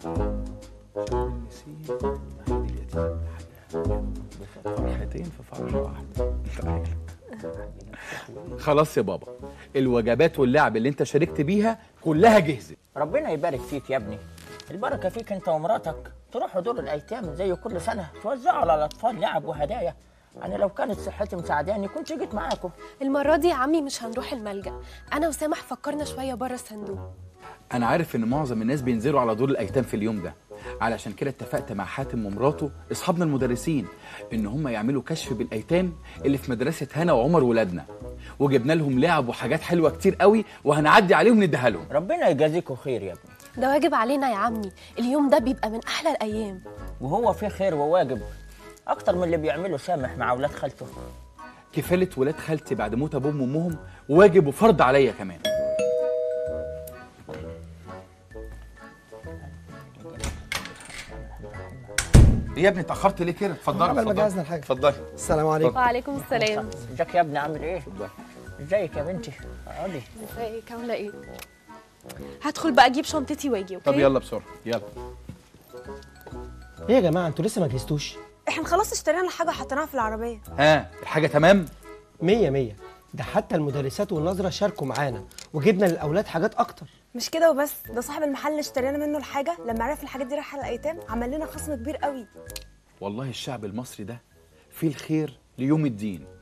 فرحتين في فرحه واحده خلاص يا بابا الوجبات واللعب اللي انت شاركت بيها كلها جهزت ربنا يبارك فيك يا ابني البركه فيك انت ومراتك تروحوا دور الايتام زي كل سنه توزعوا على الاطفال لعب وهدايا انا لو كانت صحتي مساعداني كنت جيت معاكم المرة دي يا عمي مش هنروح الملجأ أنا وسامح فكرنا شوية بره الصندوق انا عارف ان معظم الناس بينزلوا على دور الايتام في اليوم ده علشان كده اتفقت مع حاتم ومراته اصحابنا المدرسين ان هم يعملوا كشف بالايتام اللي في مدرسه هنا وعمر ولادنا وجبنا لهم لعب وحاجات حلوه كتير قوي وهنعدي عليهم نديها لهم ربنا يجازيكم خير يا ابني ده واجب علينا يا عمي اليوم ده بيبقى من أحلى الأيام وهو في خير وواجب اكتر من اللي بيعمله سامح مع اولاد خالته كفاله ولاد خالتي بعد موت ابوهم وامهم واجب وفرض عليا كمان إيه يا ابني اتاخرت ليه كده اتفضلي عمل ما اتفضلي. جهزنا الحاجة. اتفضلي السلام عليكم وعليكم السلام ازيك يا ابني عامل ايه ازيك يا بنتي اقعدي ازيك عاملة ايه؟ هدخل بقى اجيب شنطتي واجي اوكي؟ طب يلا بسرعه يلا ايه يا جماعه انتوا لسه ما جهزتوش احنا خلاص اشترينا الحاجه وحطيناها في العربيه ها الحاجه تمام مية مية ده حتى المدرسات والنظرة شاركوا معانا وجبنا للأولاد حاجات أكتر مش كده وبس ده صاحب المحل اللي اشترينا منه الحاجه لما عرف الحاجات دي رايحه للايتام عمل لنا خصم كبير قوي والله الشعب المصري ده فيه الخير ليوم الدين